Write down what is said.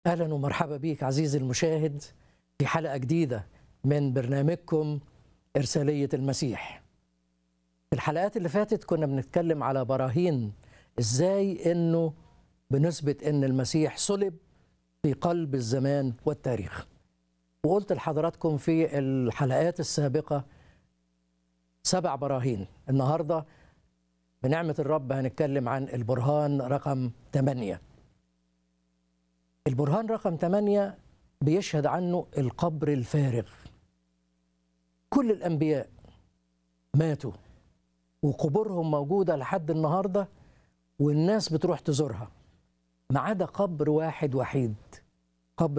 اهلا ومرحبا بيك عزيزي المشاهد في حلقه جديده من برنامجكم ارساليه المسيح. في الحلقات اللي فاتت كنا بنتكلم على براهين ازاي انه بنثبت ان المسيح صلب في قلب الزمان والتاريخ. وقلت لحضراتكم في الحلقات السابقه سبع براهين، النهارده بنعمه الرب هنتكلم عن البرهان رقم 8. البرهان رقم 8 بيشهد عنه القبر الفارغ كل الأنبياء ماتوا وقبورهم موجودة لحد النهاردة والناس بتروح تزورها ما عدا قبر واحد وحيد